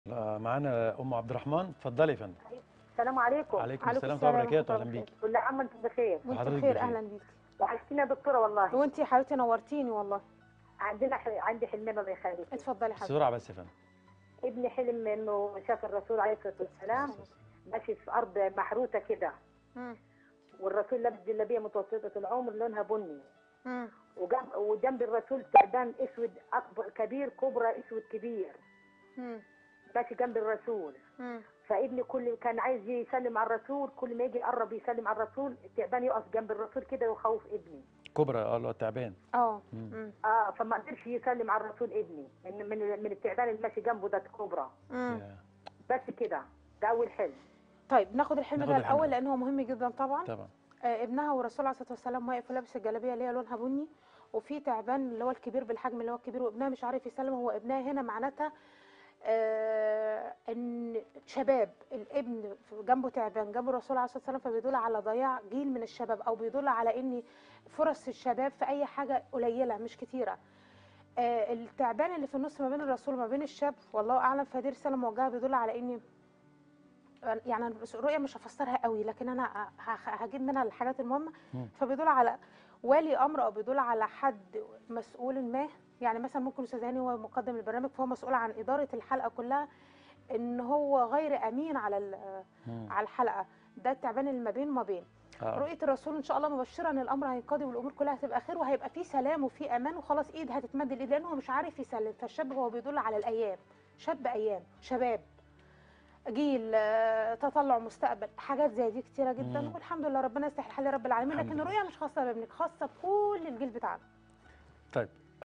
آه، معانا ام عبد الرحمن اتفضلي يا فندم السلام عليكم عليكم عليكم السلام ورحمه الله السلام وبركاته ورحمة اهلا الله بيكي كل عام وانتم بخير وانت وحضرتك بخير بخير. اهلا بيك وحشتينا يا دكتوره والله وانت يا حبيبتي نورتيني والله عندنا ح... عندي حلمين الله يخليك اتفضلي يا حبيبتي بسرعه بس يا فندم ابني حلم انه شاف الرسول عليه الصلاه والسلام ماشي في ارض محروسه كده مم. والرسول لابس جلابيه متوسطه العمر لونها بني مم. وجنب وجنب الرسول تعبان اسود اكبر كبير كبرى اسود كبير مم. ماشي جنب الرسول مم. فابني كل كان عايز يسلم على الرسول كل ما يجي يقرب يسلم على الرسول التعبان يقف جنب الرسول كده ويخوف ابني كبرى اه اللي هو تعبان اه مم. مم. اه فما قدرش يسلم على الرسول ابني من من من التعبان اللي ماشي جنبه ده كبرى مم. يا، بس كده ده اول حلم طيب ناخد الحلم ناخد ده الحلم الاول ده. لان هو مهم جدا طبعا طبعا آه ابنها والرسول عليه الصلاه والسلام واقف ولابس الجلابيه اللي هي لونها بني وفي تعبان اللي هو الكبير بالحجم اللي هو الكبير وابنها مش عارف يسلم هو ابنها هنا معناتها آه ان شباب الابن في- جنبه تعبان جنب الرسول عليه الصلاه والسلام فبيدل على ضياع جيل من الشباب او بيدل على ان فرص الشباب في اي حاجه قليله مش كتيره آه التعبان اللي في النص ما بين الرسول وما بين الشاب والله اعلم فدي رساله موجهه بيدل على ان يعني أنا الرؤيه مش هفسرها قوي لكن انا ه- ه- هجيب منها الحاجات المهمه مم. فبيدل على ولي امر او بيدل على حد مسؤول ما يعني مثلا ممكن استاذ هاني هو مقدم البرنامج فهو مسؤول عن اداره الحلقه كلها ان هو غير امين على ال- مم. على الحلقه ده التعبان اللي ما بين وما بين اه رؤيه الرسول ان شاء الله مبشره ان الامر هينقضي والامور كلها هتبقى خير وهيبقى فيه سلام وفيه امان وخلاص ايد هتتمد الايد لانه هو مش عارف يسلم فالشاب هو بيدل على الايام شاب ايام شباب جيل آه، تطلع مستقبل حاجات زي دي كتيره جدا مم. والحمد لله ربنا يصلح الحال يا رب العالمين الحمد لكن لله. الرؤيه مش خاصه بابنك خاصه بكل الجيل بتاعنا طيب